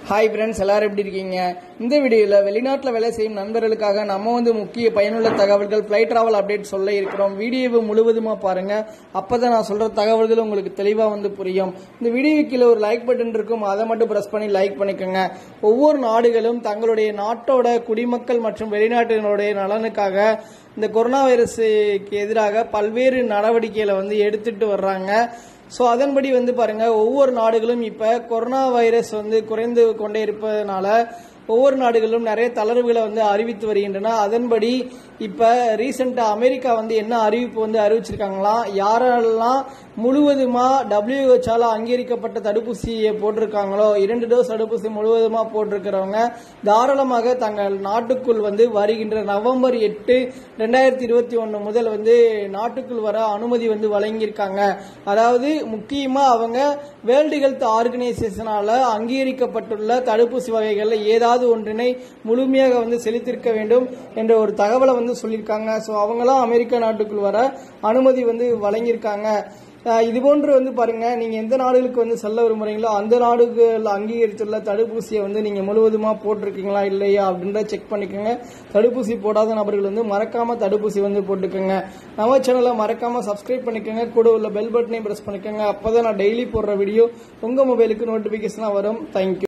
hi friends எல்லாரும் எப்படி இருக்கீங்க இந்த வீடியோவில் வெளிநாட்டில் வேலை செய்யும் நண்பர்களுக்காக நம்ம வந்து முக்கிய பயனுள்ள தகவல்கள் ஃப்ளைட் ட்ராவல் அப்டேட் சொல்ல இருக்கிறோம் வீடியோவை முழுவதுமாக பாருங்க அப்பதான் நான் சொல்ற தகவல்கள் உங்களுக்கு தெளிவாக வந்து புரியும் இந்த வீடியோ கீழே ஒரு லைக் பட்டன் இருக்கும் அதை மட்டும் ப்ரெஸ் பண்ணி லைக் பண்ணிக்கோங்க ஒவ்வொரு நாடுகளும் தங்களுடைய நாட்டோட குடிமக்கள் மற்றும் வெளிநாட்டினருடைய நலனுக்காக இந்த கொரோனா வைரஸுக்கு எதிராக பல்வேறு நடவடிக்கைகளை வந்து எடுத்துட்டு வர்றாங்க ஸோ அதன்படி வந்து பாருங்க ஒவ்வொரு நாடுகளும் இப்போ கொரோனா வைரஸ் வந்து குறைந்து கொண்டே இருப்பதனால ஒவ்வொரு நாடுகளும் நிறைய தளர்வுகளை வந்து அறிவித்து வருகின்றன அதன்படி இப்போ ரீசெண்டாக அமெரிக்கா வந்து என்ன அறிவிப்பு வந்து அறிவிச்சிருக்காங்களாம் யாரெல்லாம் முழுவதுமாக டபிள்யூஹெச்ஆல அங்கீகரிக்கப்பட்ட தடுப்பூசியை போட்டிருக்காங்களோ இரண்டு டோஸ் தடுப்பூசி முழுவதுமாக போட்டிருக்கிறவங்க தாராளமாக தங்கள் நாட்டுக்குள் வந்து வருகின்ற நவம்பர் எட்டு ரெண்டாயிரத்தி இருபத்தி ஒன்று முதல் வந்து நாட்டுக்குள் வர அனுமதி வந்து வழங்கியிருக்காங்க அதாவது முக்கியமாக அவங்க வேர்ல்டு ஹெல்த் ஆர்கனைசேஷனால அங்கீகரிக்கப்பட்டுள்ள தடுப்பூசி வகைகளில் ஏதாவது ஒன்றினை முழுமையாக வந்து செலுத்திருக்க வேண்டும் என்ற ஒரு தகவலை வந்து சொல்லியிருக்காங்க ஸோ அவங்களாம் அமெரிக்கா நாட்டுக்குள் வர அனுமதி வந்து வழங்கியிருக்காங்க அஹ் இது போன்று வந்து பாருங்க நீங்க எந்த நாடுகளுக்கு வந்து செல்ல விரும்புறீங்களோ அந்த நாடுகள் அங்கீகரித்துள்ள தடுப்பூசியை வந்து நீங்க முழுவதுமா போட்டிருக்கீங்களா இல்லையா அப்படின்றத செக் பண்ணிக்கோங்க தடுப்பூசி போடாத நபர்கள் வந்து மறக்காம தடுப்பூசி வந்து போட்டுக்கோங்க நம்ம சேனலை மறக்காம சப்ஸ்கிரைப் பண்ணிக்கோங்க கூட உள்ள பெல் பட்டனையும் பிரஸ் பண்ணிக்கோங்க அப்பதான் நான் டெய்லி போடுற வீடியோ உங்க மொபைலுக்கு நோட்டிபிகேஷனா வரும் தேங்க்யூ